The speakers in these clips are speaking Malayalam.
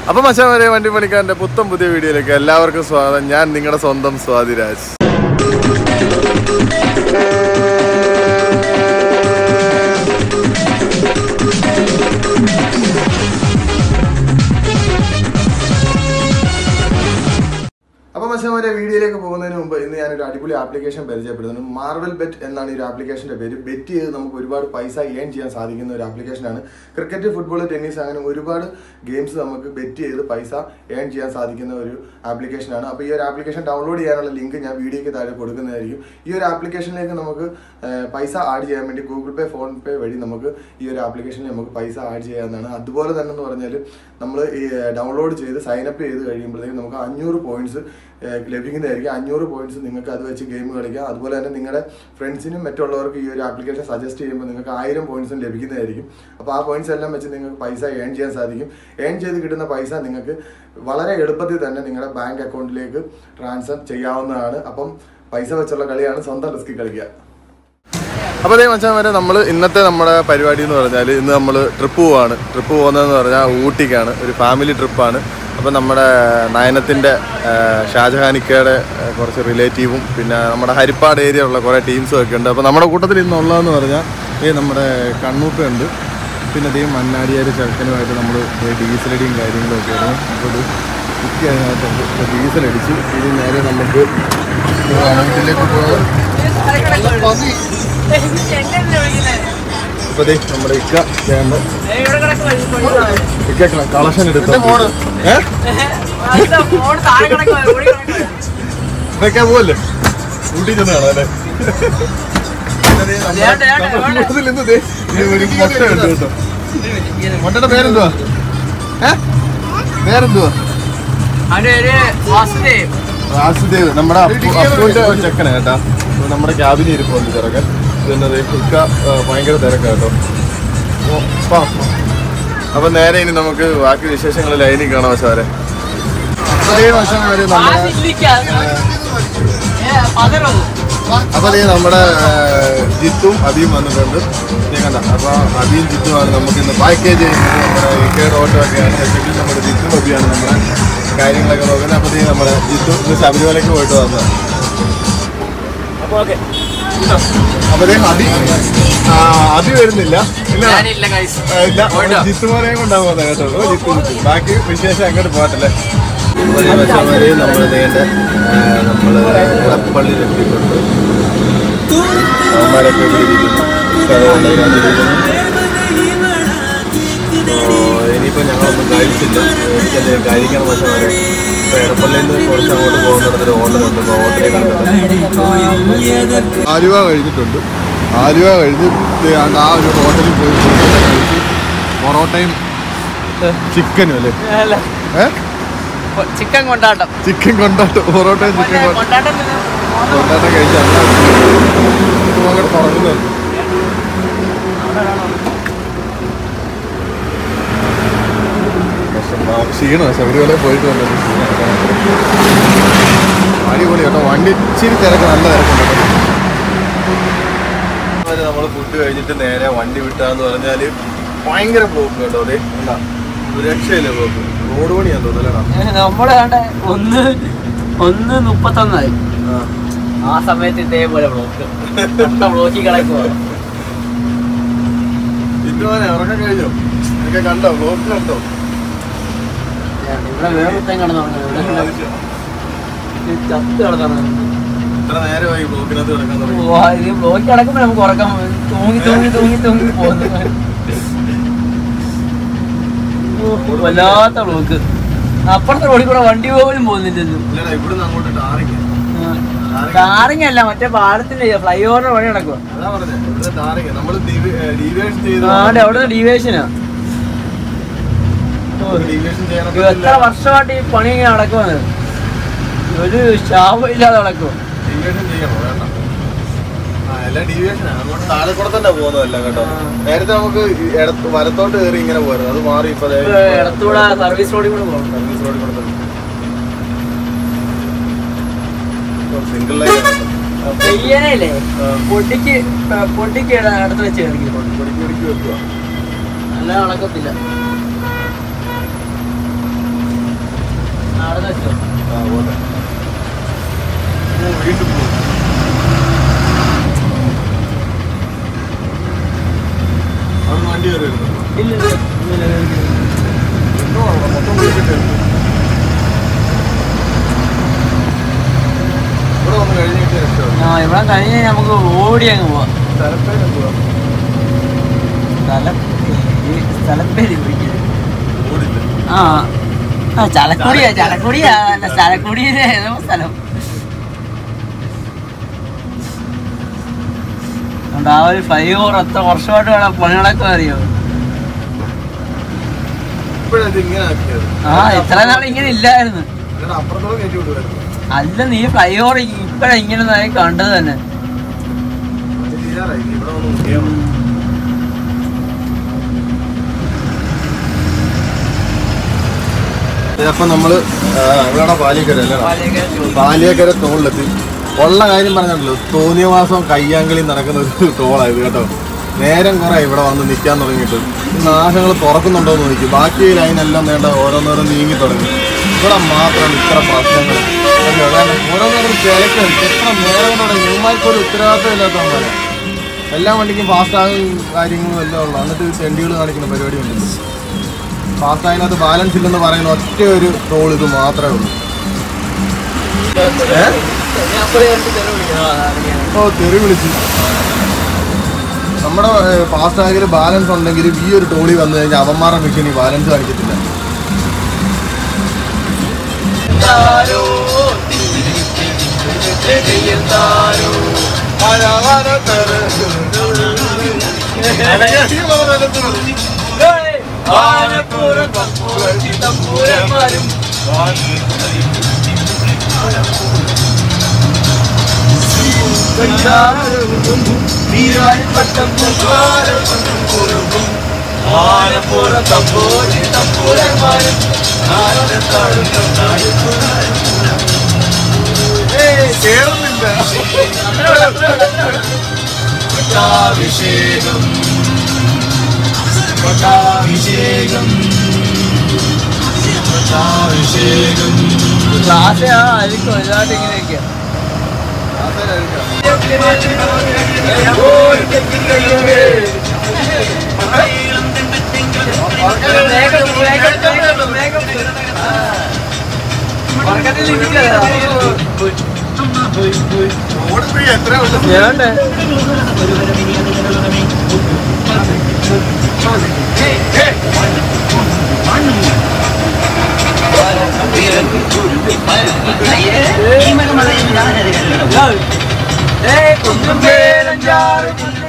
അപ്പം മച്ചാമരെ വണ്ടി പണിക്കാരൻ്റെ പുത്തൻ പുതിയ വീഡിയോയിലേക്ക് എല്ലാവർക്കും സ്വാഗതം ഞാൻ നിങ്ങളുടെ സ്വന്തം സ്വാതിരാജ് അപ്പോൾ മച്ചാമാരെ വീഡിയോയിലേക്ക് പോകുന്നതിന് മുമ്പ് ഇന്ന് ഞാനൊരു അടിപൊളി ആപ്ലിക്കേഷൻ പരിചയപ്പെടുത്തുന്നു മാർവൽ ബെറ്റ് എന്നാണ് ഈ ഒരു ആപ്ലിക്കേഷൻ്റെ പേര് ബെറ്റ് ചെയ്ത് നമുക്ക് ഒരുപാട് പൈസ ഏൺ ചെയ്യാൻ സാധിക്കുന്ന ഒരു ആപ്ലിക്കേഷനാണ് ക്രിക്കറ്റ് ഫുട്ബോൾ ടെന്നീസ് അങ്ങനെ ഒരുപാട് ഗെയിംസ് നമുക്ക് ബെറ്റ് ചെയ്ത് പൈസ ഏൺ ചെയ്യാൻ സാധിക്കുന്ന ഒരു ആപ്ലിക്കേഷനാണ് അപ്പോൾ ഈ ഒരു ആപ്ലിക്കേഷൻ ഡൗൺലോഡ് ചെയ്യാനുള്ള ലിങ്ക് ഞാൻ വീഡിയോയ്ക്ക് താഴെ കൊടുക്കുന്നതായിരിക്കും ഈ ഒരു ആപ്ലിക്കേഷനിലേക്ക് നമുക്ക് ഏഹ്, പൈസ ആഡ് ചെയ്യാൻ വേണ്ടി ഗൂഗിൾ പേ ഫോൺ പേ വഴി നമുക്ക് ഈ ഒരു ആപ്ലിക്കേഷനിൽ നമുക്ക് പൈസ ആഡ് ചെയ്യാവുന്നതാണ് അതുപോലെ തന്നെ എന്ന് പറഞ്ഞാൽ നമ്മൾ ഈ ഡൗൺലോഡ് ചെയ്ത് സൈനപ്പ് ചെയ്ത് കഴിയുമ്പോഴത്തേക്കും നമുക്ക് അഞ്ഞൂറ് പോയിന്റ്സ് ലഭിക്കുന്നതായിരിക്കും അഞ്ഞൂറ് പോയിന്റ്സ് നിങ്ങൾക്ക് അത് വെച്ച് ഗെയിം കളിക്കാം അതുപോലെ തന്നെ നിങ്ങളുടെ ഫ്രണ്ട്സിനും മറ്റുള്ളവർക്ക് ഈ ഒരു ആപ്ലിക്കേഷൻ സജസ്റ്റ് ചെയ്യുമ്പോൾ നിങ്ങൾക്ക് ആയിരം പോയിന്റ്സും ലഭിക്കുന്നതായിരിക്കും അപ്പോൾ ആ പോയിന്റ്സ് എല്ലാം വെച്ച് നിങ്ങൾക്ക് പൈസ ഏൺ ചെയ്യാൻ സാധിക്കും ഏൺ ചെയ്ത് കിട്ടുന്ന പൈസ നിങ്ങൾക്ക് വളരെ എളുപ്പത്തിൽ തന്നെ നിങ്ങളുടെ ബാങ്ക് അക്കൗണ്ടിലേക്ക് ട്രാൻസ്ഫർ ചെയ്യാവുന്നതാണ് അപ്പം പൈസ വെച്ചുള്ള കളിയാണ് സ്വന്തം റിസ്ക് കളിക്കുക അപ്പോൾ അതേ മച്ചാൻ വരെ നമ്മൾ ഇന്നത്തെ നമ്മുടെ പരിപാടി എന്ന് പറഞ്ഞാൽ ഇന്ന് നമ്മൾ ട്രിപ്പ് പോവാണ് ട്രിപ്പ് പോകുന്നതെന്ന് പറഞ്ഞാൽ ഊട്ടിക്കാണ് ഒരു ഫാമിലി ട്രിപ്പാണ് അപ്പോൾ നമ്മുടെ നയനത്തിൻ്റെ ഷാജഹാനിക്കയുടെ ആ, കുറച്ച് റിലേറ്റീവും പിന്നെ നമ്മുടെ ഹരിപ്പാട് ഏരിയ ഉള്ള കുറേ ടീംസും ഒക്കെ ഉണ്ട് അപ്പോൾ നമ്മുടെ കൂട്ടത്തിൽ ഇന്നുള്ളതെന്ന് പറഞ്ഞാൽ ഈ നമ്മുടെ കണ്ണൂട്ടുണ്ട് പിന്നെ അതേ മണ്ണാടിയാർ ചെറുക്കനുമായിട്ട് നമ്മൾ ഡീസലടിയും കാര്യങ്ങളും ഒക്കെ ആയിരുന്നു അപ്പോൾ ഇത് കുത്തി അതിനകത്തുണ്ട് അപ്പോൾ ഡീസലടിച്ച് ഇത് നേരെ നമുക്ക് വനത്തിലേക്ക് പോകാം ഇപ്പൊ ദേ നമ്മുടെ ഇക്ക വേണ്ട ഇക്ക കളക്ഷൻ എടുത്ത ഏ ഇതൊക്കെ പോവല്ലേ ഊട്ടി ചെന്ന് കാണാം അല്ലേ കൂടുതൽ ഇന്ന് ദേ ഈ ഒരു മുട്ട ഉണ്ട് കേട്ടോ മുട്ടയുടെ പേരെന്തുവാ ഏ പേരെന്തുവാ വാസുദേവ് നമ്മുടെ അപ്പു അപ്പുവിന്റെ ഒരു ചെക്കനാ കേട്ടാ അപ്പൊ നമ്മുടെ ക്യാബിന് ഇരിപ്പുണ്ട് ചെറുക്കൻ പിന്നെ ദേ ഇക്ക ആ, ഭയങ്കര തിരക്കാ കേട്ടോ ഓ, വാ. അപ്പൊ നേരെ ഇനി നമുക്ക് ബാക്കി വിശേഷങ്ങൾ ലൈനിൽ കാണാം സാറേ അതേ വശം വരെ നമ്മുടെ അപ്പൊ അതേ നമ്മുടെ ആ, ജിത്തും അബിയും വന്നിട്ടുണ്ട് ദേ കണ്ട അപ്പൊ അബിയും ജിത്തുമാണ് നമുക്ക് ഇന്ന് പാക്കേജ് ചെയ്യുന്നത് നമ്മുടെ ഇക്കയുടെ ഓട്ടോ ഒക്കെയാണ് സെക്കൻഡിൽ നമ്മുടെ ജിത്തും അബിയാണ് നമ്മുടെ കാര്യങ്ങളൊക്കെ നോക്കുന്നത് അപ്പൊ ദേ നമ്മുടെ ജിത്തു ഇന്ന് ശബരിമലയ്ക്ക് പോയിട്ട് വന്നത് അപ്പൊ ദേ അബി ആ, അബി വരുന്നില്ല ഇല്ല ഞാനില്ല guys. ആ, ഇല്ല പോയിട്ടോ? ജിത്തുമോനെയും കൊണ്ടാണ് പോകുന്നത് കേട്ടോ ഓ, ജിത്തു ജിത്തു. ബാക്കി വിശേഷം അങ്ങോട്ട് പോകട്ടല്ലേ നമ്മൾ നേണ്ട നമ്മൾ പള്ളിയിലെത്തിയിട്ടുണ്ട് അവന്മാരൊക്കെ ഇവിടെ ഇരിക്കുന്നു കഥകളുണ്ടായിരിക്കുന്നു ഇനിയിപ്പോൾ ഞങ്ങളൊന്നും കഴിച്ചില്ല എനിക്കത് കഴിക്കണം പക്ഷേ വരെ ഇപ്പോൾ എടപ്പള്ളിയിൽ നിന്ന് കുറച്ച് അങ്ങോട്ട് പോകുന്നിടത്തൊരു ഹോട്ടലുണ്ട് അപ്പോൾ ഹോട്ടലിൽ ആലുവ കഴിഞ്ഞിട്ടുണ്ട് ആലുവ കഴിഞ്ഞ് ദേ ആണ്ട് ആ ഒരു ഹോട്ടലിൽ പോയി food ഒക്കെ കഴിച്ച് പൊറോട്ടയും ചിക്കനും അല്ലേ ഏ ചിക്കൻ കൊണ്ടാട്ടം ചിക്കൻ കൊണ്ടാട്ടം പൊറോട്ടയും ചിക്കൻ കൊണ്ടാട്ടം കൊണ്ടാട്ടം കൊണ്ടാട്ടം കഴിച്ചാൽ അങ്ങോട്ട് തുടങ്ങുന്നുണ്ട് ക്ഷീണം ശബരിമല പോയിട്ട് വന്നത് അടിപൊളി കേട്ടോ വണ്ടി ഇച്ചിരി തിരക്ക് നല്ല തിരക്കുണ്ട് നമ്മൾ ഫുഡ് കഴിഞ്ഞിട്ട് നേരെ വണ്ടി വിട്ടാന്ന് പറഞ്ഞാല് ഭയങ്കര ബ്ലോക്ക് കേട്ടോ അതെ എന്താ ഒരു രക്ഷയില്ല ബ്ലോക്ക് റോഡ് പണിയാന്ന് തോന്നലടാ നമ്മള് കണ്ട ഒന്ന് ഒന്ന് മുപ്പത്തൊന്നായി ആ സമയത്ത് ഇതേപോലെ ബ്ലോക്ക് ബ്ലോക്കി കിടക്കുക ഇന്നുവരെ ഇറക്കം കഴിഞ്ഞോ ഇതൊക്കെ കണ്ടോ ബ്ലോക്ക് കണ്ടോ ഇവിടെ വേറെ കിടന്നു ചത്ത് കിടന്നു ഇത്ര നേരമായി ബ്ലോക്കിനകത്ത് കിടക്കാൻ തുടങ്ങി ബ്ലോക്ക് കിടക്കുമ്പോ നമുക്ക് ഉറക്കം വരും. തൂങ്ങി തൂങ്ങി തൂങ്ങി തൂങ്ങി പോകുന്നു ഓ, വല്ലാത്ത ബ്ലോക്ക് അപ്പുറത്തെ റോഡിൽ കൂടെ വണ്ടി പോലും പോകുന്നില്ലല്ലോ ഇല്ലടാ ഇവിടുന്ന് അങ്ങോട്ട് ടാറിങ് ടാറിങ് അല്ല മറ്റേ പാലത്തിന്റെ ഫ്ലൈ ഓവറിന്റെ വഴി നടക്കുക അതാ പറഞ്ഞത് ഇവിടുന്ന് ടാറിങ് നമ്മള് ഡീവിയേഷൻ ചെയ്ത് ആടെ അവിടെ ഡീവേഷനാ ഡീവിയേഷൻ ഇത് എത്ര വർഷമായിട്ട് ഈ പണി ഇങ്ങനെ നടക്കുവാണ് ഒരു ശാപം ഇല്ലാതെ നടക്കുക ഡീവിയേഷൻ ചെയ്യണോ വേണ്ട ആ എല്ലാം ഡീവിയേഷനാണ് അങ്ങോട്ട് താഴെ കൂടെ തന്നെ പോകുന്നതല്ല കേട്ടോ ആ. നേരത്തെ നമുക്ക് ഈ ഇടത്ത് വലത്തോട്ട് കയറി ഇങ്ങനെ പോയിരുന്നു അത് മാറി ഇപ്പൊ ദേ ഇടത്തൂടെ സർവീസ് റോഡിൽ കൂടെ പോകണം സർവീസ് റോഡിൽ കൂടെ തന്നെ സിംഗിൾ ലൈൻ പെയ്യനല്ലേ ആ. പൊടിക്ക് പൊടിക്ക് അടുത്ത് വെച്ച് കളിക്കും പൊടിക്ക് പൊടിക്ക് വെക്കുക നല്ല നടക്കത്തില്ല കഴിഞ്ഞ് നമുക്ക് ഓടി അങ്ങ് പോവാം സ്ഥലപ്പേര് എന്തുവാ സ്ഥലം ഈ സ്ഥലപ്പേര് പിടിക്കരുത് ഓടില്ല ആ ആ ചലക്കുടിയാ ചലക്കുടിയാ അല്ല ചലക്കുടിയിലെ ഏതോ സ്ഥലം അതുകൊണ്ട് ആ ഒരു ഫ്ലൈ ഓവർ എത്ര വർഷമായിട്ട് വേണം പണി നടക്കുക അറിയോ ഇപ്പോഴത് ഇങ്ങനെ ആക്കിയത് ആ ഇത്ര നാൾ ഇങ്ങനെ ഇല്ലായിരുന്നു എന്നിട്ട് അപ്പുറത്തോളം കയറ്റി വിടുവായിരുന്നു അല്ല നീ ഫ്ലൈ ഓവർ ഇപ്പഴാ ഇങ്ങനെ നായി കണ്ടത് തന്നെ അത് തീരാറായി ഇനി ഇവിടെ വന്ന് നോക്കിയാൽ മതി അപ്പൊ നമ്മള് ഇവിടെ പാലിക്കര അല്ലേ പാലിയക്കര ടോളിലെത്തി ഉള്ള കാര്യം പറഞ്ഞല്ലോ തോന്നിയ മാസം കയ്യാങ്കളി നടക്കുന്ന ഒരു ടോളായത് കേട്ടോ നേരം കുറെ ഇവിടെ വന്ന് നിൽക്കാൻ തുടങ്ങിയിട്ട് നാശങ്ങൾ തുറക്കുന്നുണ്ടോ എന്ന് നോക്കി ബാക്കി ലൈനെല്ലാം വേണ്ട ഓരോന്നോരം നീങ്ങി തുടങ്ങി ഇവിടെ മാത്രമാണ് ഇത്ര പ്രശ്നങ്ങൾ കണ്ടോ? കാരണം ഓരോന്നോരം തിരക്ക് എത്ര നേരം കൊണ്ട് ന്യൂമാർക്ക് ഒരു ഉത്തരവാദിത്തം ഇല്ലാത്തവന്മാരെ എല്ലാ വണ്ടിക്കും ഫാസ്റ്റാകും കാര്യങ്ങളും എല്ലാം ഉള്ളു എന്നിട്ട് ചെണ്ടികൾ കാണിക്കുന്ന പരിപാടി ഉണ്ടല്ലോ ഫാസ്റ്റ് അതിനകത്ത് ബാലൻസ് ഇല്ലെന്ന് പറയുന്ന ഒറ്റ ഒരു ടോൾ ഇത് മാത്രമേ ഉള്ളൂ ഏ? ഓ തെറി വിളിച്ചു നമ്മുടെ ഫാസ്റ്റ് ടാഗിൽ ബാലൻസ് ഉണ്ടെങ്കിലും ഈ ഒരു ടോളി വന്നു കഴിഞ്ഞാൽ അവന്മാരുടെ മെഷീനിൽ ബാലൻസ് കാണിക്കത്തില്ല ക്ലാസ് ആയിരിക്കും ഒരുപാട് ഇങ്ങനെയൊക്കെ ഞാണ്ട് ഏയ് കുന്നും പേരഞ്ചാറ്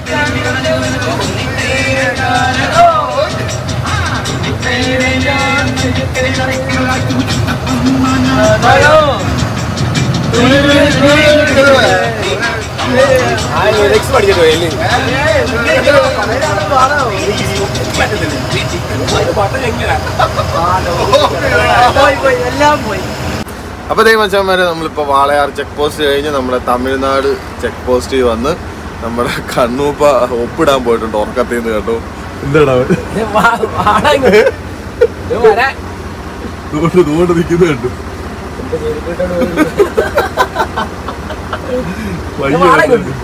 പോയി പോയി എല്ലാം പോയി അപ്പോൾ ദൈവം മച്ചാന്മാരെ നമ്മളിപ്പോൾ വാളയാർ ചെക്ക് പോസ്റ്റ് കഴിഞ്ഞ് നമ്മുടെ തമിഴ്നാട് ചെക്ക് പോസ്റ്റിൽ വന്ന് നമ്മുടെ കണ്ണൂപ്പ ഒപ്പിടാൻ പോയിട്ടുണ്ട് ഉറക്കത്തിൽ നിന്ന് കേട്ടോ എന്താടാ അവൻ? ദൂണ്ട് ദൂണ്ട് നിൽക്കുന്നത് കണ്ടു വയ്യ കേട്ടോ.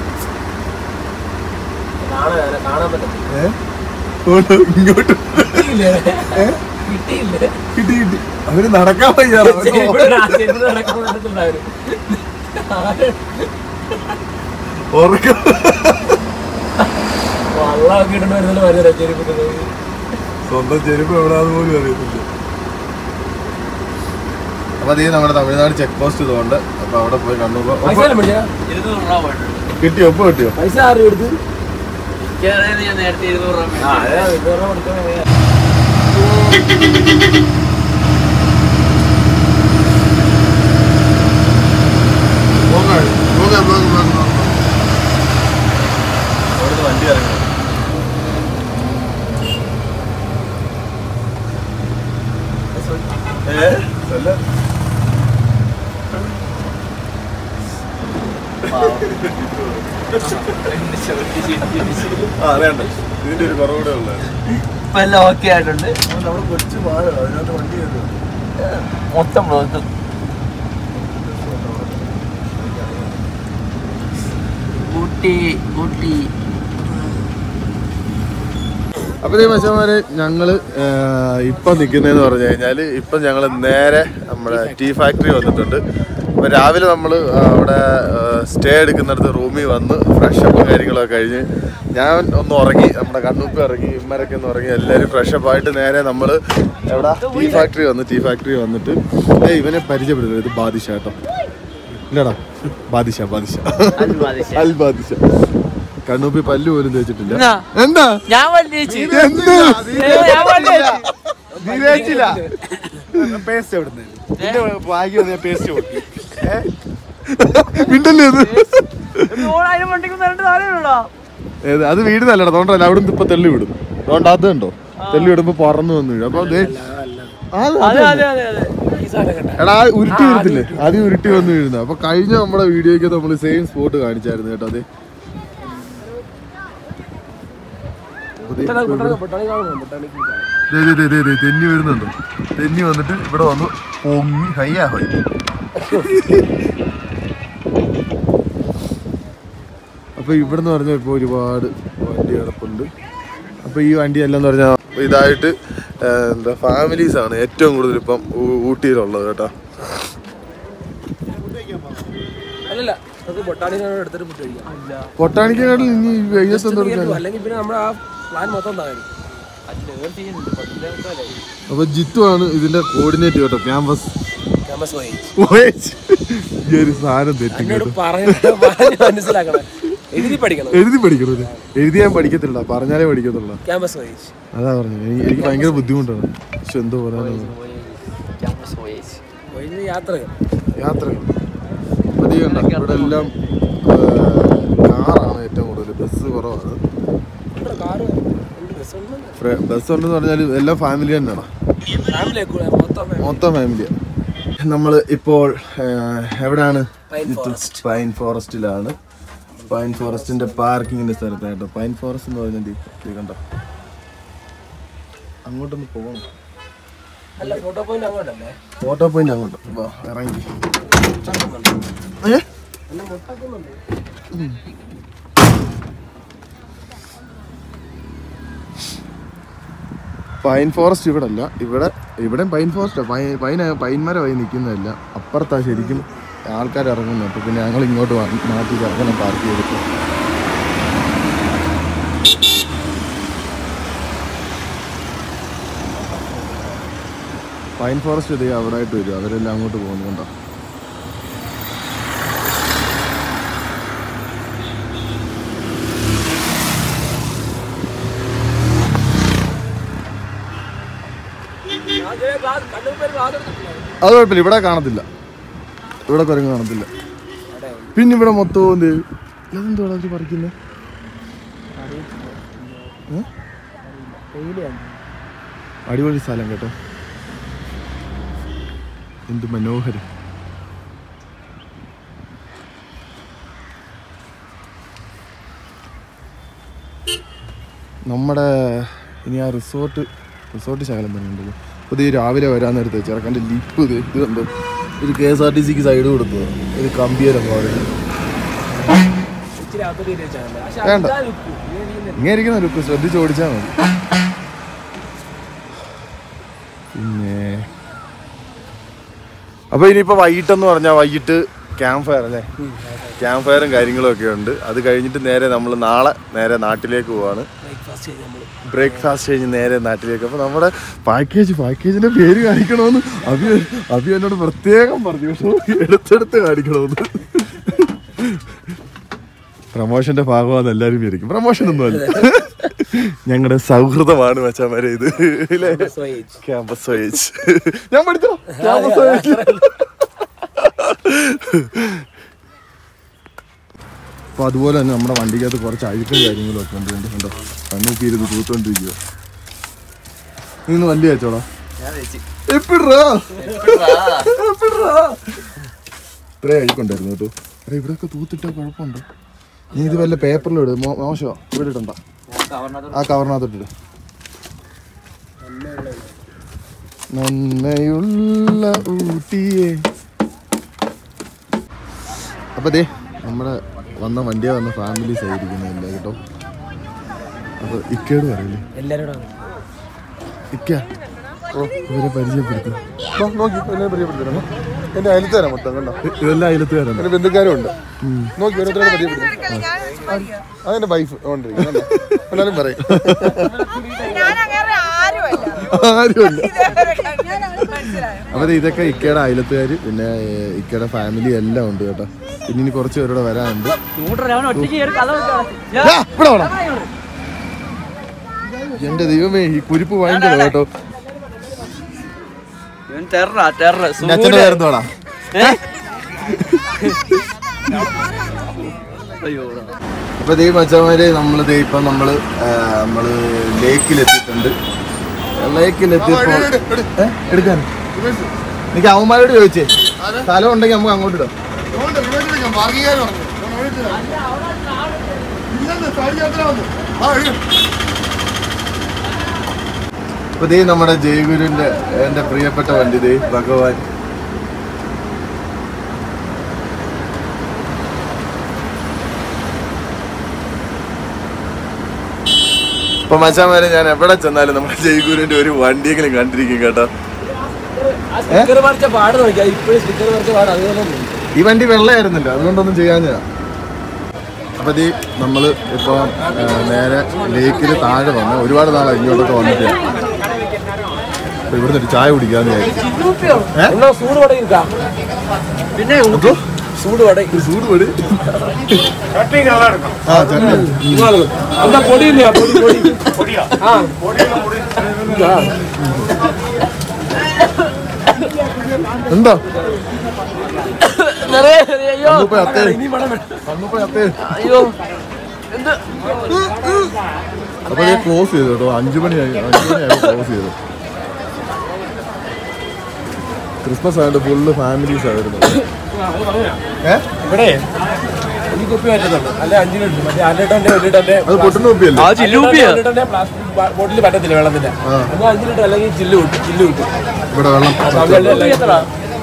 ഏ? ദൂണ്ട് ഇങ്ങോട്ട് ഏ? കിട്ടി കിട്ടി അവര് നടക്കാൻ വയ്യ ഉറക്കം സ്വന്തം ചെരുപ്പ് എവിടാന്ന് പോലും അറിയത്തില്ല അപ്പൊ അതേ നമ്മുടെ തമിഴ്നാട് ചെക്ക് പോസ്റ്റ് ഇതുകൊണ്ട് അപ്പൊ അവിടെ പോയി കണ്ണൂപ്പ ഇരുന്നൂറ് രൂപ പോയിട്ടുണ്ട് കിട്ടിയോ ഒപ്പ് കിട്ടിയോ പൈസ ആരും എടുത്ത് കേരളത്തിൽ ഞാൻ നേരത്തെ ഇരുന്നൂറ് രൂപ മേടിച്ചു. അവിടുന്ന് വണ്ടി ഇറങ്ങി ഏ അല്ല ആ അറിയണ്ട ഇതിന്റെ ഒരു കുറവുകൂടെ ഉള്ളത് ഇപ്പൊ എല്ലാം ഓക്കെ ആയിട്ടുണ്ട് നമ്മുടെ കൊച്ചു പാഴ അതിനകത്ത് വണ്ടി കയറും മൊത്തം ബ്ലോക്ക് ഊട്ടി ഊട്ടി അപ്പോൾ ഈ മച്ചന്മാരെ ഞങ്ങള് ഇപ്പൊ നിൽക്കുന്നതെന്ന് പറഞ്ഞു കഴിഞ്ഞാൽ ഇപ്പം ഞങ്ങൾ നേരെ നമ്മുടെ ടീ ഫാക്ടറി വന്നിട്ടുണ്ട് അപ്പോൾ രാവിലെ നമ്മൾ അവിടെ സ്റ്റേ എടുക്കുന്നിടത്ത് റൂമിൽ വന്ന് ഫ്രഷ് അപ്പും കാര്യങ്ങളൊക്കെ കഴിഞ്ഞ് ഞാൻ ഒന്ന് ഉറങ്ങി നമ്മുടെ കണ്ണൂപ്പി ഇറങ്ങി ഇമ്മരൊക്കെ ഒന്ന് ഉറങ്ങി എല്ലാവരും ഫ്രഷ് അപ്പ് ആയിട്ട് നേരെ നമ്മൾ എവിടെ ടീ ഫാക്ടറി വന്ന് ടീ ഫാക്ടറി വന്നിട്ട് ഏയ് ഇവനെ പരിചയപ്പെടുന്നത് ഇത് ബാദിഷ കേട്ടോ ഇല്ലടാ ബാദിഷ ബാദിഷ അൽ ബാദിഷ കണ്ണൂപ്പി പല്ല് പോലും തേച്ചിട്ടില്ല എന്നാ? എന്താ ഞാൻ വലിയ എന്ത് ഞാൻ വലിയ നീ തേച്ചില്ല പേസ്റ്റ് എവിടെ ഭാഗ്യം ഞാൻ പേസ്റ്റ് കൊടുത്തു മിണ്ടല്ലേ അത് അതിന് വണ്ടിക്ക് രണ്ട് താഴെയുള്ളോ ഏത് അത് വീട് നല്ലടാ അതുകൊണ്ടല്ല അവിടെ ഇപ്പൊ തെള്ളി വിടും അതുകൊണ്ട് അത് ഉണ്ടോ തെള്ളി വിടുമ്പോ പറന്നു വന്നു വീഴും അപ്പൊ ദേ, അത് അതെ അത് അതെ അതെ അതെ ഈ സാധനം കണ്ട എടാ ആ ഉരുട്ടി വീഴത്തില്ലേ ആദ്യം ഉരുട്ടി വന്ന് വീഴുന്നത് അപ്പൊ കഴിഞ്ഞ നമ്മുടെ വീഡിയോയ്ക്ക് നമ്മൾ സെയിം സ്പോട്ട് കാണിച്ചായിരുന്നു കേട്ടോ അതെ അപ്പൊ ദേ, ദേ, ദേ, ദേ, ദേ, ദേ, തെന്നി വരുന്നുണ്ടോ തെന്നി വന്നിട്ട് ഇവിടെ വന്നു പൊങ്ങി ഹയ്യാ ഹൈ അപ്പൊ ഇവിടെന്ന് പറഞ്ഞാൽ ഇപ്പൊ ഒരുപാട് വണ്ടി കിടപ്പുണ്ട് അപ്പൊ ഈ വണ്ടി എല്ലാം എന്ന് പറഞ്ഞാൽ ഇതായിട്ട് ആ, എന്താ ഫാമിലീസ് ആണ് ഏറ്റവും കൂടുതൽ ഇപ്പം ഊ- ഊട്ടിയിലുള്ളത് കേട്ടോ അല്ലല്ല നമുക്ക് ബൊട്ടാണിക്കാണ് എടുത്തിട്ട് ഫുഡ് കഴിക്കാം പൊട്ടാണിക്കാട്ടിൽ ഇനി വെയ്യത്ത് എന്താ എടുക്കാൻ? അല്ലെങ്കിൽ പിന്നെ നമ്മുടെ ആ പ്ലാൻ മൊത്തം താഴെ അപ്പൊ ജിത്തു ആണ് ഇതിന്റെ കോർഡിനേറ്റ് കേട്ടോ ക്യാമ്പസ് ക്യാമ്പസ് പോയി ഈ ഒരു സാധനം തെറ്റി എന്നോട് പറഞ്ഞ് പറഞ്ഞ് മനസ്സിലാക്കണം എഴുതി പഠിക്കണം എഴുതി പഠിക്കണത് എഴുതി ഞാൻ പഠിക്കത്തില്ല പറഞ്ഞാലേ പഠിക്കത്തുള്ളൂ ക്യാമ്പസ് പോയി അതാ പറഞ്ഞു എനിക്ക് എനിക്ക് ഭയങ്കര ബുദ്ധിമുട്ടാണ് പക്ഷെ എന്തോ പറയാനാണ് പോയി യാത്രകൾ യാത്രകൾ അധികം ഇവിടെ എല്ലാം കാറാണ് ഏറ്റവും കൂടുതൽ ബസ് കുറവാണ് കാറ് ബസ് ഒന്നും ഫ്ര- ബസ് ഉണ്ടെന്ന് പറഞ്ഞാൽ എല്ലാം ഫാമിലി തന്നെയാണ് ഫാമിലി മൊത്തം മൊത്തം ഫാമിലിയാണ് നമ്മൾ ഇപ്പോൾ ആ, എവിടെയാണ് പൈൻ ഇത് ഫോറസ്റ്റ്. പൈൻ ഫോറസ്റ്റിലാണ് പൈൻ ഫോറസ്റ്റിന്റെ പാർക്കിങ്ങിന്റെ സ്ഥലത്തായിട്ട് പൈൻ ഫോറസ്റ്റ് എന്ന് പറഞ്ഞാൽ ദേ, ദേ കണ്ടോ അങ്ങോട്ടൊന്ന് പോകണം അല്ല ഫോട്ടോ പോയിന്റ് അങ്ങോട്ടല്ലേ ഫോട്ടോ പോയിന്റ് അങ്ങോട്ട് വാ ഇറങ്ങി ഏ എന്നെ മുട്ടാക്കുന്നുണ്ട് പൈൻ ഫോറസ്റ്റ് ഇവിടെ അല്ല ഇവിടെ ഇവിടെ പൈൻ ഫോറസ്റ്റ് പൈൻ പൈൻ പൈൻമരമായി നിൽക്കുന്നതല്ല അപ്പുറത്താ ശരിക്കും ആൾക്കാർ ഇറങ്ങുന്നത് അപ്പോൾ പിന്നെ ഞങ്ങൾ ഇങ്ങോട്ട് വന്ന് മാറ്റി ഇറങ്ങണം പാർക്ക് ചെയ്തിട്ട് പൈൻ ഫോറസ്റ്റ് ഇതേ അവിടെ ആയിട്ട് വരും അവരെല്ലാം അങ്ങോട്ട് പോകുന്നുണ്ടോ കണ്ണൂർ പേര് ക്ലാസ് എടുത്തിട്ടില്ല അത് കുഴപ്പമില്ല ഇവിടെ കാണത്തില്ല ഇവിടെ കുരങ്ങ് കാണത്തില്ല പിന്നെ ഇവിടെ മൊത്തം എന്ത് ഇതെന്തോടാ അവർ പറിക്കുന്നത് അടിപൊളി സ്ഥലം കേട്ടോ എന്ത് മനോഹരം നമ്മുടെ ഇനി ആ റിസോർട്ട് റിസോർട്ട് ശകലം പണിയുണ്ടല്ലോ അപ്പോൾ ഇത് രാവിലെ വരാൻ നേരത്തെ ചെറുക്കൻ്റെ ലിപ്പ് ഇത് ഇത് കണ്ടോ ഒരു കെ എസ് ആർ ടി സിക്ക് സൈഡ് കൊടുത്തത് ഒരു കമ്പിയരം അവിടെ ഇച്ചിരി അകത്തോട്ട് കയറ്റി വെച്ചാൽ പക്ഷെ വേണ്ട. അതാ look. ഇങ്ങനെ ഇരിക്കുന്നില്ല. ഇങ്ങനെ ഇരിക്കുന്ന ലുക്ക് ശ്രദ്ധിച്ച് ഓടിച്ചാൽ മതി പിന്നെ അപ്പോൾ ഇനിയിപ്പോൾ വൈകിട്ടെന്ന് പറഞ്ഞാൽ വൈകിട്ട് ക്യാമ്പ് ഫയർ അല്ലേ ക്യാമ്പ് ഫയറും കാര്യങ്ങളും ഒക്കെ ഉണ്ട് അത് കഴിഞ്ഞിട്ട് നേരെ നമ്മൾ നാളെ നേരെ നാട്ടിലേക്ക് പോവാണ് Breakfast ചെയ്ത് നമ്മള് ബ്രേക്ക്ഫാസ്റ്റ് കഴിഞ്ഞ് നേരെ നാട്ടിലേക്ക് അപ്പോൾ നമ്മുടെ പാക്കേജ് പാക്കേജിന്റെ പേര് കാണിക്കണമെന്ന് അഭി അഭി എന്നോട് പ്രത്യേകം പറഞ്ഞു പക്ഷേ എടുത്തെടുത്ത് കാണിക്കണമെന്ന് പ്രമോഷന്റെ ഭാഗമാണെന്ന് എല്ലാവരും വിചാരിക്കും പ്രമോഷൻ ഒന്നും അല്ല ഞങ്ങളുടെ സൗഹൃദമാണ് മച്ചാമാരെ ഇത് ഇല്ലേ Swage. ക്യാമ്പസ് വൈസ് ഞാൻ പഠിച്ചോ ക്യാമ്പസ് വൈസ് അപ്പോൾ അതുപോലെ തന്നെ നമ്മുടെ വണ്ടിക്കകത്ത് കുറച്ച് അഴുക്കും കാര്യങ്ങളും ഒക്കെ ഉണ്ട് കണ്ടോ കണ്ടോ കണ്ണൂക്കി ഇരുന്ന് തൂത്തോണ്ടിരിക്കുക നിന്ന് വണ്ടി വെച്ചോടാ എപ്പിടാ ഇത്രയും അഴുക്കുണ്ടായിരുന്നു കേട്ടോ എടാ ഇവിടെയൊക്കെ തൂത്തിട്ട കുഴപ്പമുണ്ടോ നീ ഇത് വല്ല പേപ്പറിലിട് മോശമാ ഇവിടെ ഇടണ്ട ആ കവറിനകത്തോട്ടിട് നന്മയുള്ള ഊട്ടിയെ അപ്പൊ ദേ നമ്മുടെ വന്ന വണ്ടിയെ വന്ന ഫാമിലീസ് ആയിരിക്കുന്നില്ല കേട്ടോ അപ്പൊ ഇക്കയോട് പറയില്ലേ എല്ലാവരും ഇക്ക ഇവരെ പരിചയപ്പെടുത്തി വാ, നോക്കി എന്നെ പരിചയപ്പെടുത്തണം എന്റെ അയലത്തേരാ മൊത്തം കണ്ടോ ഇതെല്ലാം അയലത്തുകാരാണ് എന്റെ ബന്ധുക്കാരും ഉണ്ട് നോക്കി ഓരോരുത്തരെ പരിചയപ്പെടുത്തണം അതെന്റെ വൈഫ് കൊണ്ടിരിക്കും എല്ലാരും പറയും ഞാൻ അങ്ങനെ ആരുമല്ല ആരുമല്ല ഇതേവരെ കണ്ടില്ല. മനസ്സിലായോ അപ്പൊ ദേ ഇതൊക്കെ ഇക്കയുടെ അയലത്തുകാര് പിന്നെ ഏഹ്, ഇക്കയുടെ ഫാമിലി എല്ലാം ഉണ്ട് കേട്ടോ പിന്നെ ഇനി കുറച്ച് പേരോടെ വരാനുണ്ട് അവൻ ഒറ്റയ്ക്ക് കയറി കഥ ദാ, ഇവിടെ വാടാ. എന്റെ ദൈവമേ ഈ കുരിപ്പ് ഭയങ്കര കേട്ടോ ഇവൻ ടെററാ ടെറർ എന്റെ അച്ഛന്റെ പേരെന്തോടാ അയ്യോ അപ്പൊ ദൈവം അച്ഛന്മാര് നമ്മള് ദേ ഇപ്പൊ നമ്മള് ആ, നമ്മള് ലേക്കിലെത്തിയിട്ടുണ്ട് ലേക്കിലെത്തിയപ്പോ ഏ? എടുക്കാൻ എനിക്ക് അവന്മാരോട് ചോദിച്ചേ സ്ഥലം ഉണ്ടെങ്കിൽ നമുക്ക് അങ്ങോട്ട് ഇടാം അപ്പൊ ദേ നമ്മുടെ ജയഗുരുവിന്റെ എന്റെ പ്രിയപ്പെട്ട വണ്ടി ദേ ഭഗവാൻ ഇപ്പൊ മച്ചാമാരെ ഞാൻ എവിടെ ചെന്നാലും നമ്മുടെ ജയഗുരുവിന്റെ ഒരു വണ്ടിയെങ്കിലും കണ്ടിരിക്കും കേട്ടോ സ്റ്റിക്കർ വരച്ച പാട് നോക്കിയാ ഇപ്പോഴും സ്റ്റിക്കർ വരച്ച പാട് അതുപോലെ ഉണ്ട്. ഈ വണ്ടി വെള്ളയായിരുന്നില്ല അതുകൊണ്ടൊന്നും ചെയ്യാഞ്ഞതാ അപ്പൊ ദീ നമ്മള് ഇപ്പൊ ആ, നേരെ ലേക്കിൽ താഴെ വന്ന് ഒരുപാട് നാളെ ഇങ്ങോട്ടൊക്കെ വന്നിട്ട് അപ്പൊ ഇവിടുന്ന് ഒരു ചായ കുടിക്കാന്ന് വിചാരിച്ചു എന്നാ സൂട് വട ഇരിക്കാ പിന്നെ സൂട് വട ചൂട് പൊടി ആ ചട്നി. എന്താ പൊടിയില്ല പൊടി പൊടി ആ ആ. എന്താ നിറയെ നിറയെ, അയ്യോ വന്നപ്പോ അത്തേ ഇനി വട വേണ്ട. വന്നപ്പോ അത്തേ അയ്യോ എന്ത് അപ്പൊ ഞാൻ ക്ലോസ് ചെയ്തു കേട്ടോ അഞ്ചു മണിയായി അഞ്ചു മണിയായി ക്ലോസ് ചെയ്തു ക്രിസ്മസ് ആയിട്ട് ഫുള്ള് ഫാമിലീസ് ആയിരുന്നു ഏ ഇവിടെ ഈ കുപ്പി പറ്റത്തുള്ളൂ അല്ലെ അഞ്ചു മിനിറ്റ് മറ്റേ അരലിട്ടന്റെ ഒരു ലിറ്ററിന്റെ അത് പൊട്ടുന്ന കുപ്പിയല്ലേ ആ ചില്ലൂപ്പിയാ പ്ലാസ്റ്റിക് ബോട്ടിൽ പറ്റത്തില്ല വെള്ളത്തിന്റെ ആ. എന്നാൽ അഞ്ചു ലിറ്റർ അല്ലെങ്കിൽ ചില്ല് കിട്ടും ചില്ല് കിട്ടും ഇവിടെ വെള്ളം എത്ര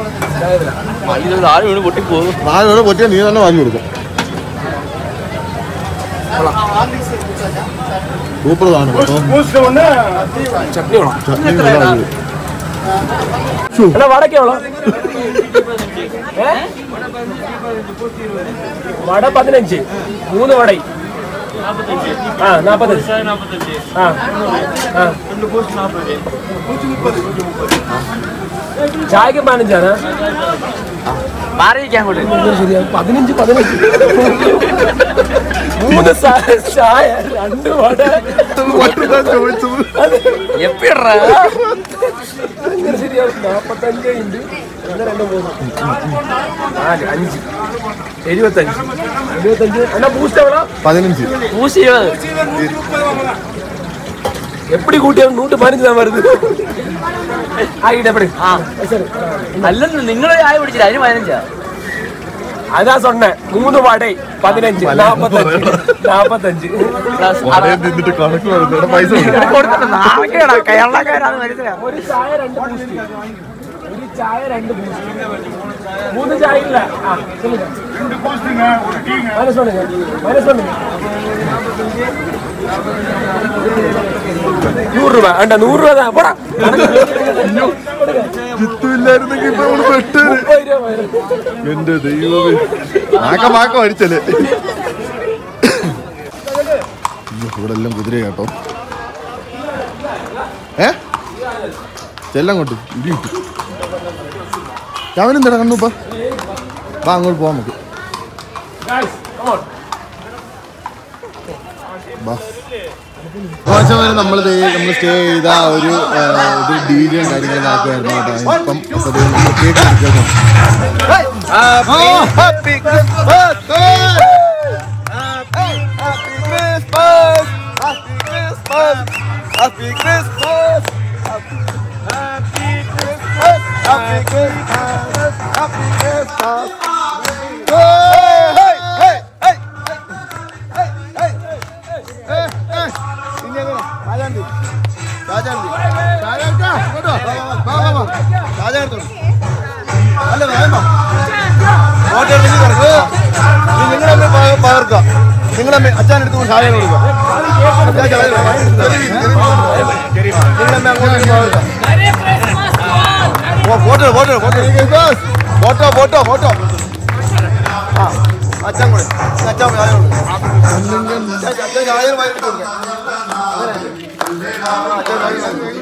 താഴെ വീണ് പൊട്ടിപ്പോകും നാല് വേണം പൊറ്റിയാൽ നീ തന്നെ വാങ്ങി കൊടുക്കും സൂപ്പർ സാധനം കേട്ടോ ചട്നി വേണം ചട്നി നല്ല ഇത്. ശ്ശോ, അല്ല വടക്കേ ഉള്ളു വട പതിനഞ്ച് മൂന്ന് വട ആ നാപ്പത്തഞ്ച് ആ ആ ചായക്ക് പതിനഞ്ചാണ് മാറിയിരിക്കാൻ അങ്ങോട്ട് ശരിയാ പതിനഞ്ച് പതിനഞ്ച് മൂന്ന് സ- ചായ രണ്ട് വട വലുതാ ചോദിച്ചത് എപ്പിടാ അങ്ങനെ ശരിയാവും നാപ്പത്തഞ്ച് ഇൻറ്റു ഒന്ന് രണ്ട് മൂന്ന് നാല് അഞ്ച് എഴുപത്തഞ്ച് എഴുപത്തഞ്ച് എന്നാ ബൂസ്റ്റ് എവിടെ പതിനഞ്ച് പൂശി ഇരുപത് எப்படி கூட்டியாலும் நூற்று பதினஞ்சு தான் வருது ஆகிட்ட எப்படி ആ சரி അല്ലെന്ന് നിങ്ങൾ ചായ പിടിച്ചില്ല അതിന് പതിനഞ്ചാ அதான் சொன்னேன் மூணு வடை பதினஞ்சு நாற்பத்தஞ்சு நாற்பத்தஞ்சு പ്ലസ് വളരെ തിന്നിട്ട് കണക്ക് വരുന്നു ഇവിടെ പൈസ ഉണ്ട്. കൊടുത്തിട്ട് നാളെയാടാ കയറക്കാരാന്ന് മനസ്സിലാ ஒரு சாய ரெண்டு பூஸ்ட் ஒரு சாய ரெண்டு பூஸ்ட் மூணு சாய இல்ல ஆ, சொல்லுங்க மைனஸ் பண்ணுங்க மைனஸ் பண்ணுங்க நூறு ரூபாய் அண்டா நூறு ரூபாய் தான் போடா ചിത്തുമില്ലായിരുന്നെങ്കിൽ ഇപ്പൊ നമ്മള് പെട്ടേനെ முப்பது ரூபாய் வரும். എന്റെ ദൈവമേ ആക്ക മാക്ക അടിച്ചല്ലേ ഇവിടെ എല്ലാം കുതിര കേട്ടോ ഏ ചെല്ലങ്ങോട്ട് ഇടി കിട്ടും രാവിലെ കണ്ണുപ്പ വാ അങ്ങോട്ട് പോവാം നമുക്ക് Guys, come on. വരെ നമ്മൾ നമ്മൾ സ്റ്റേ ചെയ്ത ആ ഒരു ആ, ഇത് ഡി ജെ കാര്യങ്ങളൊക്കെ ആക്കുമായിരുന്നു കേട്ടോ ഇപ്പം ഇപ്പൊ ദേ നമ്മള് കേക്ക് മുറിച്ചേക്കാം. Happy Christmas! Happy Christmas! Happy Christmas! Happy Christmas! Happy Christmas! Happy Christmas! Happy Christmas! Hey! Hey! Hey! Hey! Hey! Hey! Hey! ഇങ്ങനെ രാജാന്തി രാജാന്തി രാജാന്താ ഇങ്ങോട്ടോ വാ വാ വാ വാ വാ രാജാന്തി അല്ല വേഗം വാ ഫോട്ടോ എടുത്ത് കിടക്കുക നിങ്ങളെ പകർക്കുക നിങ്ങളെ അച്ഛനെടുത്ത് ചായ കൊടുക്കുക അച്ഛാ ചായ കൊടുക്കുക. നിങ്ങളെ അങ്ങോട്ട് പകർക്കുക photo photo photo photo photo photo ആ അച്ഛൻ കൂടെ അച്ഛൻ ചായ കൊടുക്കുക അച്ഛൻ ചായ വാങ്ങി കൊടുക്കുക അച്ഛൻ ചായ വാങ്ങി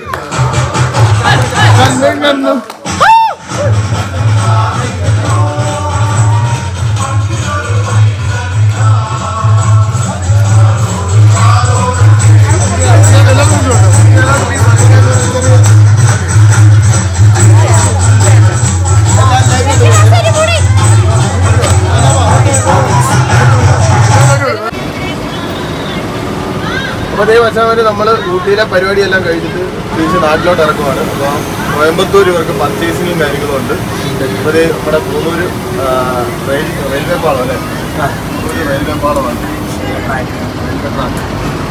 അപ്പൊ ദൈവം അച്ഛന്മാര് നമ്മള് ഊട്ടിയിലെ പരിപാടിയെല്ലാം കഴിഞ്ഞിട്ട് തിരിച്ച് നാട്ടിലോട്ട് ഇറക്കുവാണ് അപ്പൊ കോയമ്പത്തൂർ ഇവർക്ക് പർച്ചേസിങ്ങും കാര്യങ്ങളും ഉണ്ട് അപ്പൊ ദേ നമ്മുടെ പൂന്നൂര് ആ, റെയിൽ റെയിൽവേ പാളം അല്ലേ പൂന്നൂര് റെയിൽവേ പാളമാണ് റെയിൽവേ ട്രാക്ക്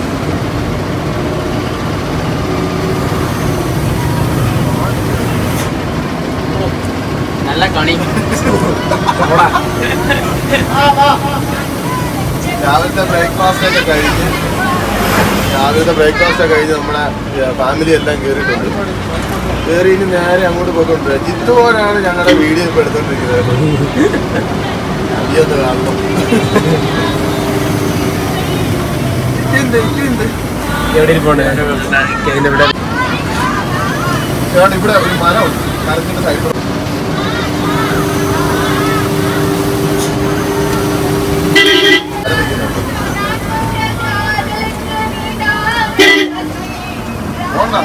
നല്ല കണി രാവിലത്തെ ബ്രേക്ക്ഫാസ്റ്റ് ഒക്കെ കഴിഞ്ഞ് രാവിലത്തെ ബ്രേക്ക്ഫാസ്റ്റ് ഒക്കെ കഴിഞ്ഞ് നമ്മുടെ ഫാമിലി എല്ലാം കയറിയിട്ടുണ്ട് കയറി ഇനി നേരെ അങ്ങോട്ട് പോയിക്കൊണ്ടിരിക്കുക ജിത്തു പോലാണ് ഞങ്ങളുടെ വീഡിയോ ഇപ്പൊ എടുത്തോണ്ടിരിക്കുന്നത് ഈ ഒന്ന് കാണണം ഇറ്റുണ്ട്, ഇറ്റുണ്ട്. എവിടെ ഇരിപ്പുണ്ട് ഇതിന്റെ ഇവിടെ ചേട്ടാ ഇവിടെ ഒരു മരമുണ്ട് മരത്തിന്റെ സൈഡിൽ പോണ്ട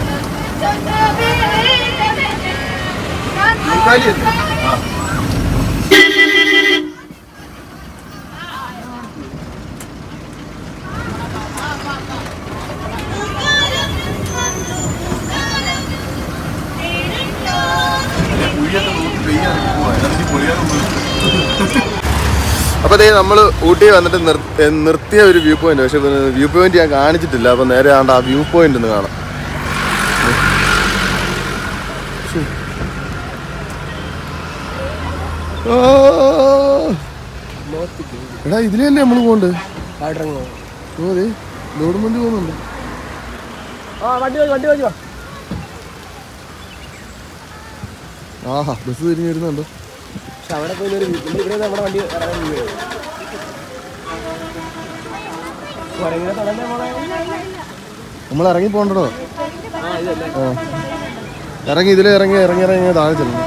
മുക്കാലിയല്ലേ ആ കുഴിയൊക്കെ നോക്കി പെയ്യാൻ പോവാ ഇറങ്ങി പൊളിയാനൊന്നും അപ്പോൾ ദേ നമ്മൾ ഊട്ടി വന്നിട്ട് നിർ- ഏ, നിർത്തിയ ഒരു വ്യൂ പോയിന്റ് പക്ഷെ വ്യൂ പോയിന്റ് ഞാൻ കാണിച്ചിട്ടില്ല അപ്പോൾ നേരെ ആണ്ട് ആ വ്യൂ പോയിന്റ് ഒന്ന് കാണാം ആ. എടാ ഇതിലല്ലേ നമ്മൾ പോണ്ട് കാട്ടിറങ്ങോ ഓ ദേ ലോഡും വണ്ടി പോകുന്നുണ്ട് ആ വണ്ടി വണ്ടി വണ്ടി വണ്ടി വാ ആഹാ ബസ് തിരിഞ്ഞ് വരുന്നുണ്ടോ പക്ഷെ അവിടെ പോയി ഒരു ഇവിടെ ഇവിടെ നമ്മുടെ വണ്ടി ഇറങ്ങാൻ വീഴും കുരങ്ങനെ തുടങ്ങാൻ പോണേ നമ്മൾ ഇറങ്ങി പോകണ്ടോ ആ ഇതല്ലേ ആ ഇറങ്ങി ഇതിൽ ഇറങ്ങി ഇറങ്ങി ഇറങ്ങി താഴെ ചെല്ലുന്നു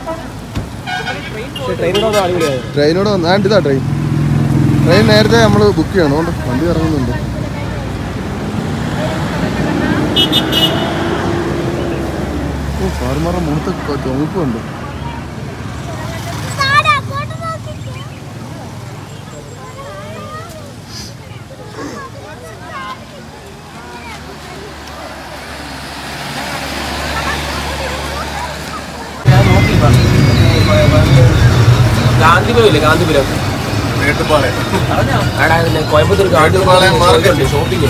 പക്ഷെ ട്രെയിനിലോ അടിപൊളിയായിരുന്നു ട്രെയിനോട് വന്ന് ആ ഇതാ ട്രെയിൻ ട്രെയിൻ നേരത്തെ നമ്മൾ ബുക്ക് ചെയ്യണം അതുകൊണ്ട് വണ്ടി ഇറങ്ങുന്നുണ്ട് ഓ ഫാർമറുടെ മുഖത്ത് ചുമപ്പുണ്ട് ഗാന്ധിപുരം ഇല്ലേ ഗാന്ധിപുരം മേട്ടുപ്പാളയം എടാ ഇതില്ലേ കോയമ്പത്തൂർ മേട്ടുപ്പാളയം market. ഷോപ്പിംഗ്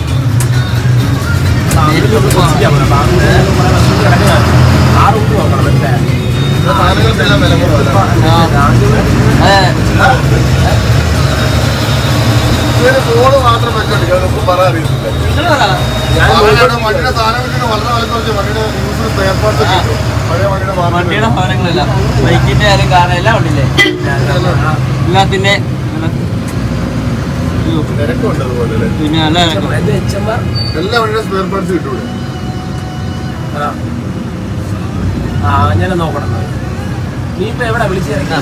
ആറ് കുട്ടി നോക്കണം മനസ്സിലായോ സാധനങ്ങൾക്കെല്ലാം വില കുറവല്ല ഇവര് ഫോണ് മാത്രം വെച്ചോണ്ടിരിക്കും അതൊന്നും പറയാൻ അറിയത്തില്ല ഞാൻ സാധനങ്ങളുടെ വണ്ടിയുടെ സാധനങ്ങൾക്ക് വളരെ വില കുറച്ച് വണ്ടിയുടെ യൂസ് സ്പെയർ പാർട്സ് കിട്ടും പഴയ വണ്ടിയുടെ വണ്ടിയുടെ മാർക്കറ്റ് സാധനങ്ങളെല്ലാം ബൈക്കിന്റെ ആയാലും കാർ എല്ലാം ഉണ്ടില്ലേ എല്ലാത്തിന്റെ തിരക്കുണ്ട് അതുപോലെ അല്ലേ പിന്നെ നല്ല ഇറക്കം. എന്ത് എച്ചന്മാർ എല്ലാ വണ്ടിയുടെ സ്പെയർ പാർട്സ് കിട്ടൂടെ ആ ഞാൻ നോക്കണം നീ ഇപ്പൊ എവിടെ വിളിച്ചിറങ്ങി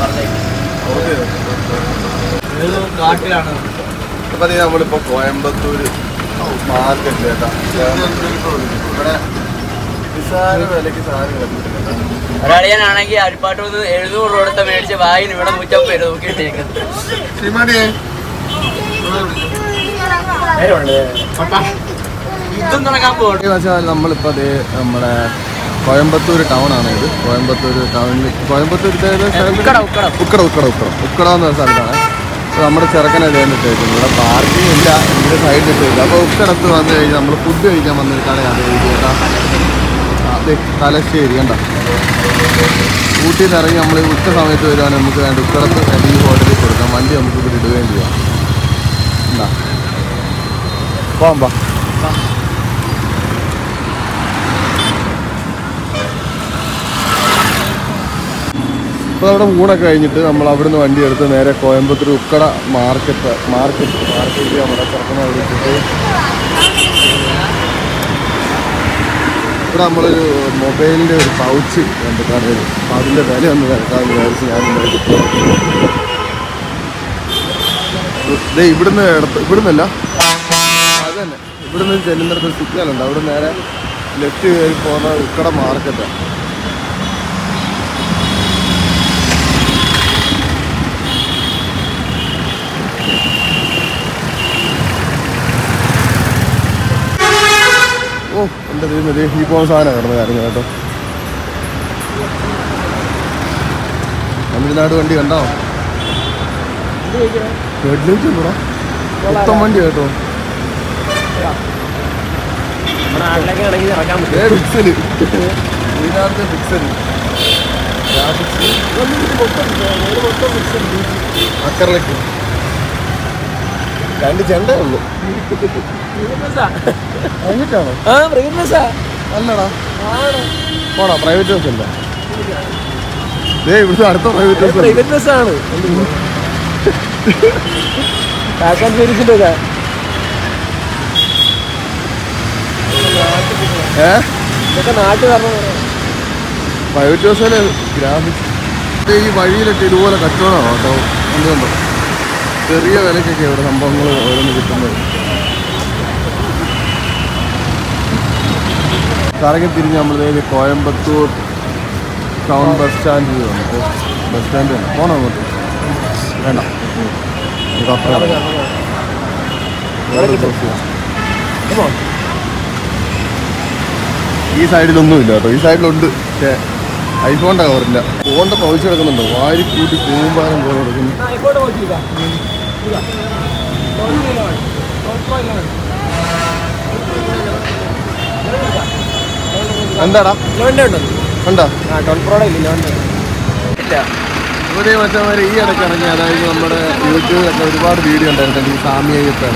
ഏതോ കാട്ടിലാണ് അപ്പൊ ദേ നമ്മളിപ്പോ കോയമ്പത്തൂര് മാർക്കറ്റ് കേട്ടാ ഇവിടെ നിസ്സാര വിലക്ക് സാധനങ്ങളൊക്കെ കിട്ടുന്നുണ്ട് ഒരളിയനാണെങ്കിൽ അരിപ്പാട്ട് നിന്ന് എഴുന്നൂറ് രൂപ കൊടുത്ത മേടിച്ച വായിന് ഇവിടെ നൂറ്റമ്പത് രൂപ നോക്കിയിട്ടേക്കുന്നത് ശ്രീമാടിയേ നേരമുണ്ട് യുദ്ധം നടക്കാൻ പോകട്ടെ വെച്ചാൽ നമ്മളിപ്പോൾ അതേ നമ്മുടെ കോയമ്പത്തൂർ ടൗൺ ആണ് ഇത് കോയമ്പത്തൂർ ടൗണിൽ കോയമ്പത്തൂരത്തെ ഏത് സ്ഥലം? ഉക്കട, ഉക്കട. ഉക്കട ഉക്കട ഉക്കട ഉക്കട എന്ന സ്ഥലത്താണ് അപ്പോൾ നമ്മുടെ ചെറുക്കനെ തേന്നിട്ടേക്കുന്നു ഇവിടെ പാർക്കിംഗ് ഇല്ല ഇതിൻ്റെ സൈഡിൽ ഇട്ടില്ല അപ്പോൾ ഉക്കടത്ത് വന്നു കഴിഞ്ഞാൽ നമ്മൾ ഫുഡ് കഴിക്കാൻ വന്നൊരു കടയാണ് ഇത് കേട്ടാ ആ, ദേ, തലശ്ശേരി കണ്ട ഊട്ടിയിൽ നിന്ന് ഇറങ്ങി നമ്മൾ ഉച്ച സമയത്ത് വരുവാണെങ്കിൽ നമുക്ക് വേണ്ട ഉക്കടത്ത് വേണ്ട ഈ ഹോട്ടലിൽ കൊടുക്കാം വണ്ടി നമുക്ക് ഇവിടെ ഇടുകയും ചെയ്യാം എന്താ പോകാം പാ അപ്പോൾ അവിടെ ഊണൊക്കെ കഴിഞ്ഞിട്ട് നമ്മൾ അവിടുന്ന് വണ്ടി എടുത്ത് നേരെ Coimbatore Ukkada market market market നമ്മുടെ ചെറുക്കനെ വിളിച്ചിട്ട് ഇവിടെ നമ്മളൊരു മൊബൈലിൻ്റെ ഒരു പൗച്ച് കണ്ട് കടയിൽ അപ്പോൾ അതിൻ്റെ വില ഒന്ന് തിരക്കാമെന്ന് വിചാരിച്ച് ഞാൻ ദേ ഇവിടുന്ന് എടുത്ത് ഇവിടുന്നല്ല അത് തന്നെ ഇവിടുന്ന് ചെല്ലുന്നിടത്ത് സിഗ്നലുണ്ട് അവിടെ നേരെ ലെഫ്റ്റ് കയറി പോകുന്ന ഉക്കട മാർക്കറ്റാണ് ഓ എൻ്റെ ദൈവം ദേ ഈ പോകുന്ന സാധനം കിടന്ന് കാര്യം കേട്ടോ തമിഴ്നാട് വണ്ടി കണ്ടോ ഹെഡ്ലൈറ്റ് ഉണ്ടോ മൊത്തം വണ്ടി കേട്ടോ നമ്മുടെ നാട്ടിലൊക്കെ ആണെങ്കിൽ ഇറക്കാൻ പറ്റും ഏ പിക്സല് ഇതിനകത്ത് പിക്സല് അക്കറിലേക്ക് രണ്ട് ചെണ്ടേ ഉള്ളൂ കഴിഞ്ഞിട്ടാണോ ആ ബ്രൈറ്റ്നസ്സാ അല്ലടാ പോണോ പ്രൈവറ്റ് ബസ് അല്ല ദേ ഇവിടുത്തെ അടുത്ത പ്രൈവറ്റ് ബസ് ബ്രൈറ്റ്നസ് ആണ് കാക്കാൻ ഫെരിച്ചിന്റെ ഇതാ ഏ ഇതൊക്കെ നാട്ടിൽ പറഞ്ഞു പ്രൈവറ്റ് ബസ്സിലെ ഗ്രാഫിക്സ് ഈ വഴിയിലൊക്കെ ഇതുപോലെ കച്ചവടമാണ് കേട്ടോ എന്തുകൊണ്ടോ ചെറിയ വിലക്കൊക്കെ ഇവിടെ സംഭവങ്ങൾ ഓരോന്ന് കിട്ടുന്നത് കറങ്ങി തിരിഞ്ഞ് നമ്മൾ ദേ കോയമ്പത്തൂർ ടൗൺ ബസ് സ്റ്റാൻഡിൽ വന്നു ബസ് സ്റ്റാൻഡ് തന്നെ പോണോ അങ്ങോട്ട് വേണ്ട നമുക്ക് അപ്പുറം ഇറങ്ങാം. വേറെ ബസ് ചെയ്യാം. ഈ സൈഡിലൊന്നും ഇല്ല കേട്ടോ ഈ സൈഡിലുണ്ട് പക്ഷേ ഐഫോണിൻ്റെ കവറില്ല ഫോണിൻ്റെ പൗച്ച് കിടക്കുന്നുണ്ടോ വാരി കൂട്ടി കൂമ്പാരം പോലെ കിടക്കുന്നു ഇങ്ങോട്ട് നോക്കിയില്ല എന്താടാ ലെവൻ്റെ ഉണ്ടോ കണ്ടാ ആ ടോൺ പ്രോടെ ഇല്ല ലെവൻ്റെ ഇല്ല ഇവിടെ മറ്റവരെ ഈ ഇടയ്ക്ക് ഇറങ്ങി അതായത് നമ്മുടെ യൂട്യൂബിലൊക്കെ ഒരുപാട് വീഡിയോ ഉണ്ടായിരുന്നു ഈ സാമി അയ്യപ്പേണ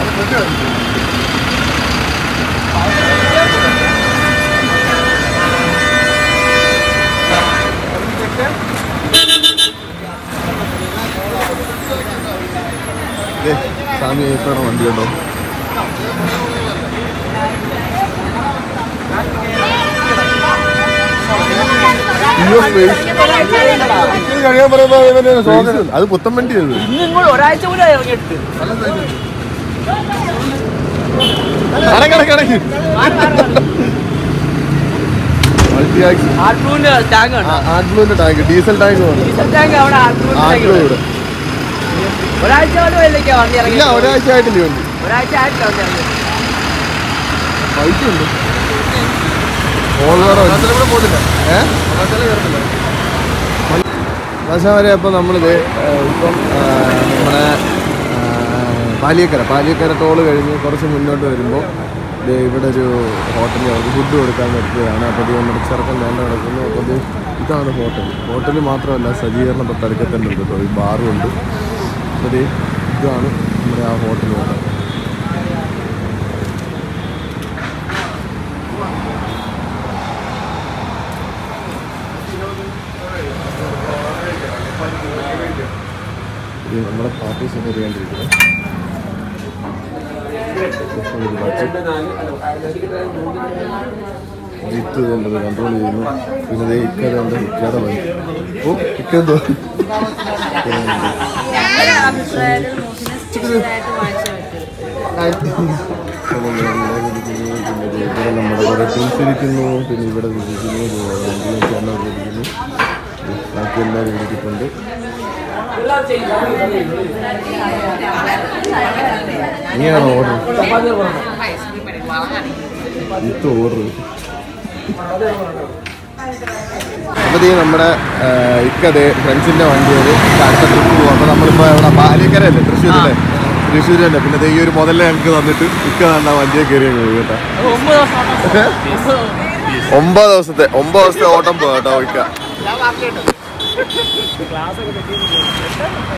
ദേ, സാമി അയ്യപ്പേണ വണ്ടി ഉണ്ടോ അയ്യോ, space. ഇത് കഴിയാൻ പറയുമ്പോ ഇവന് സ്വാതന്ത്ര്യം. അത് പുത്തൻ വണ്ടി അത് ഇന്ന് ഇങ്ങോട്ട് ഒരാഴ്ച കൂടെ ഇറങ്ങിയിട്ട് അടക്കടക്കടക്ക് മൾട്ടി ആക്സ് ആർട്ടൂന്റെ ടാങ്ക് ഉണ്ട് ആർട്ട്ലൂന്റെ ടാങ്ക് ഡീസൽ ടാങ്ക് വേണം ഡീസൽ ടാങ്ക് അവിടെ ആർട്ടൂന്റെ ടാങ്ക് ആർട്ട്ലൂടെ ഒരാഴ്ച കൊണ്ട് വല്ലേക്കാ വണ്ടി ഇറങ്ങി ഇല്ല ഒരാഴ്ച ആയിട്ടില്ല വണ്ടി ഒരാഴ്ച ആയിട്ടില്ല വണ്ടി ഇറങ്ങി പൈസ ഉണ്ട് പോകത്തില്ല ഏ വശം വരെ അപ്പോൾ നമ്മളിത് ഇപ്പം ആ, നമ്മുടെ ആ, പാലിയക്കര പാലിയക്കര ടോള് കഴിഞ്ഞ് കുറച്ച് മുന്നോട്ട് വരുമ്പോൾ ദേ ഇവിടെ ഒരു ഹോട്ടലിൽ അവർക്ക് ഫുഡ് കൊടുക്കാൻ പറ്റിയതാണ് അപ്പോൾ ഇത് നമ്മുടെ ചെറുക്കം വേണ്ട കിടക്കുന്നു അപ്പോൾ ഇത് ഇതാണ് ഹോട്ടൽ ഹോട്ടൽ മാത്രമല്ല സജ്ജീകരണം തൊട്ടടുക്കൽ തന്നെ ഉണ്ട് കേട്ടോ ഈ ബാറും ഉണ്ട് അപ്പോൾ ദേ ഇതാണ് നമ്മുടെ ആ ഹോട്ടൽ വേണ്ടത് ഇത് നമ്മുടെ പാർട്ടീസ് ഒക്കെ അറിയാണ്ടിരിക്കുന്നത് ജിത്ത് എന്നത് കൺട്രോൾ ചെയ്യുന്നു പിന്നെ ദേ ഇക്കത ഉണ്ട് ഇക്കത വഴി ഓ ഇക്കെന്തോ ഇവിടെ നമ്മുടെ കുറെ ടൂൾസ് ഇരിക്കുന്നു പിന്നെ ഇവിടെ ഇരിക്കുന്നു ചേർന്നവർ ഇരിക്കുന്നു ബാക്കി എല്ലാവരും ഇരിക്കുന്നുണ്ട് ഇനിയാണോ ഓർഡർ ഇത് ഓർഡർ അപ്പോൾ ഈ നമ്മുടെ ആ, ഇക്കത് ഫ്രണ്ട്സിൻ്റെ വണ്ടി ഒരു അടുത്ത ട്രിപ്പ് പോകും അപ്പോൾ നമ്മളിപ്പോൾ ഇവിടെ പാലിക്കരയല്ലേ തൃശ്ശൂരല്ലേ തൃശ്ശൂരല്ലേ പിന്നെ ദേ ഈ ഒരു മുതലേ ഞങ്ങൾക്ക് തന്നിട്ട് ഇക്ക തന്നെ വണ്ടിയെ കയറി അങ്ങ് പോയി കേട്ടോ ഒമ്പത് ദിവസം ഒമ്പത് ദിവസത്തെ ഒമ്പത് ദിവസത്തെ ഓട്ടം പോകാം കേട്ടോ ഇക്ക